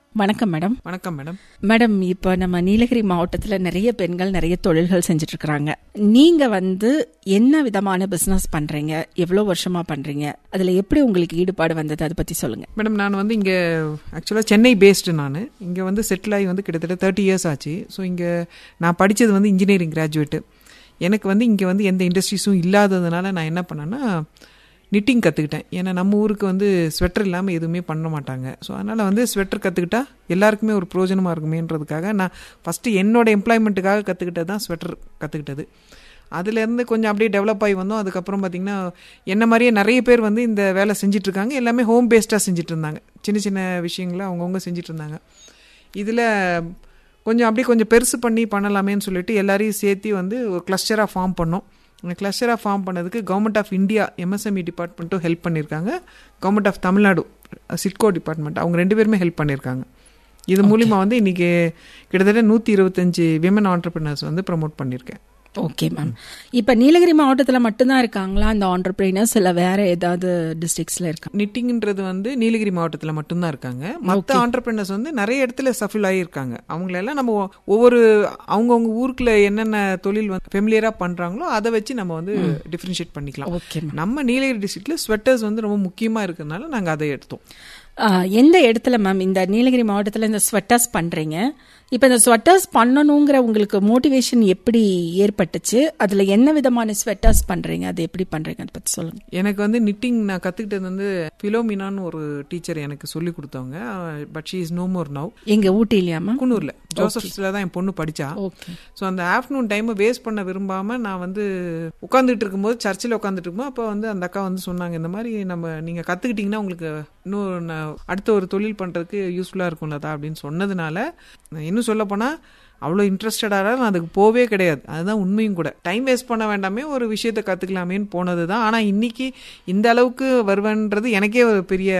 வணக்கம் மேடம் வணக்கம் madam madam இப்போ நம்ம நீலகிரி மாவட்டத்துல நிறைய பெண்கள் நிறைய தொழில்கள் செஞ்சுட்டு இருக்காங்க நீங்க வந்து என்ன விதமான பிசினஸ் பண்றீங்க எவ்வளவு வருஷமா பண்றீங்க அதுல எப்படி உங்களுக்கு ஈடுபாடு வந்தது அதை பத்தி சொல்லுங்க மேடம் நான் வந்து இங்கே ஆக்சுவலாக சென்னை பேஸ்டு நான் இங்கே வந்து செட்டில் ஆகி வந்து கிட்டத்தட்ட தேர்ட்டி இயர்ஸ் ஆச்சு ஸோ இங்கே நான் படித்தது வந்து இன்ஜினியரிங் கிராஜுவேட்டு எனக்கு வந்து இங்கே வந்து எந்த இண்டஸ்ட்ரீஸும் இல்லாததுனால நான் என்ன பண்ணேன்னா நிட்டிங் கற்றுக்கிட்டேன் ஏன்னா நம்ம ஊருக்கு வந்து ஸ்வெட்டர் இல்லாமல் எதுவுமே பண்ண மாட்டாங்க ஸோ அதனால் வந்து ஸ்வெட்டர் கற்றுக்கிட்டா எல்லாருக்குமே ஒரு பிரயோஜனமாக இருக்குமேன்றதுக்காக நான் ஃபஸ்ட்டு என்னோட எம்ப்ளாய்மெண்ட்டுக்காக கற்றுக்கிட்டது தான் ஸ்வெட்டர் கற்றுக்கிட்டது அதுலேருந்து கொஞ்சம் அப்படியே டெவலப் ஆகி வந்தோம் அதுக்கப்புறம் பார்த்திங்கன்னா என்ன மாதிரியே நிறைய பேர் வந்து இந்த வேலை செஞ்சிட்ருக்காங்க எல்லாமே ஹோம் பேஸ்டாக செஞ்சுட்டு இருந்தாங்க சின்ன சின்ன விஷயங்களை அவங்கவுங்க செஞ்சுட்டு இருந்தாங்க இதில் கொஞ்சம் அப்படியே கொஞ்சம் பெருசு பண்ணி பண்ணலாமேன்னு சொல்லிட்டு எல்லாரையும் சேர்த்து வந்து ஒரு கிளஸ்டராக ஃபார்ம் பண்ணோம் அந்த கிளஸ்டராக ஃபார்ம் பண்ணதுக்கு கவர்மெண்ட் ஆஃப் இந்தியா எம்எஸ்எம்இ டிபார்ட்மெண்ட்டும் ஹெல்ப் பண்ணியிருக்காங்க government of Tamil Nadu SIDCO department அவங்க ரெண்டு பேருமே ஹெல்ப் பண்ணியிருக்காங்க இது மூலிமா வந்து இன்றைக்கி கிட்டத்தட்ட நூற்றி இருபத்தஞ்சி விமன் ஆண்டர்பிரினர்ஸ் வந்து ப்ரமோட் பண்ணியிருக்கேன் ஓகே மேம் இப்ப நீலகிரி மாவட்டத்துல மட்டும்தான் இருக்காங்களா அந்த ஆண்டர்பிரினர்ஸ் இல்ல வேற ஏதாவது டிஸ்ட்ரிக்ட்ஸ்ல இருக்காங்க நிட்டிங்ன்றது வந்து நீலகிரி மாவட்டத்தில் மட்டும்தான் இருக்காங்க மற்ற ஆண்டர்பிரினர்ஸ் வந்து நிறைய இடத்துல சஃபில் ஆகியிருக்காங்க அவங்களெல்லாம் நம்ம ஒவ்வொரு அவங்கவுங்க ஊருக்குள்ள என்னென்ன தொழில் வந்து ஃபெமிலியராக பண்ணுறாங்களோ அதை வச்சு நம்ம வந்து டிஃப்ரென்ஷியேட் பண்ணிக்கலாம் ஓகே மேம் நம்ம நீலகிரி டிஸ்ட்ரிக்ட்ல ஸ்வெட்டர்ஸ் வந்து ரொம்ப முக்கியமாக இருக்கிறதுனால நாங்கள் அதை எடுத்தோம் எந்த இடத்துல மேம் இந்த நீலகிரி மாவட்டத்துல இந்த ஸ்வெட்டர்ஸ் பண்றீங்க இப்ப இந்த ஸ்வெட்டர்ஸ் பண்ணணுங்கிற உங்களுக்கு மோட்டிவேஷன் எப்படி ஏற்பட்டுச்சு அதுல என்ன விதமான ஸ்வெட்டர்ஸ் பண்றீங்க அது எப்படி பண்றீங்க அதை பத்தி சொல்லுங்க எனக்கு வந்து நிட்டிங் நான் கற்றுக்கிட்டது வந்து ஃபிலோமினான்னு ஒரு டீச்சர் எனக்கு சொல்லி கொடுத்தவங்க but she is no more now எங்க ஊட்டிலையா மேம் குன்னூரில் ஜோசப்ஸில் தான் என் பொண்ணு படித்தா ஓகே ஸோ அந்த ஆஃப்டர்நூன் டைமை வேஸ்ட் பண்ண விரும்பாமல் நான் வந்து உட்காந்துட்டு இருக்கும்போது சர்ச்சில் உட்காந்துட்டு இருக்கும்போது அப்போ வந்து அந்த அக்கா வந்து சொன்னாங்க இந்த மாதிரி நம்ம நீங்கள் கற்றுக்கிட்டிங்கன்னா உங்களுக்கு இன்னும் நான் அடுத்த ஒரு தொழில் பண்ணுறதுக்கு யூஸ்ஃபுல்லாக இருக்கும்லதா அப்படின்னு சொன்னதுனால நான் இன்னும் சொல்ல போனால் அவ்வளோ இன்ட்ரெஸ்டடாக நான் அதுக்கு போவே கிடையாது அதுதான் உண்மையும் கூட டைம் வேஸ்ட் பண்ண வேண்டாமே ஒரு விஷயத்தை கற்றுக்கலாமேன்னு போனது தான் ஆனால் இன்னைக்கு இந்த அளவுக்கு வருவேன்றது எனக்கே ஒரு பெரிய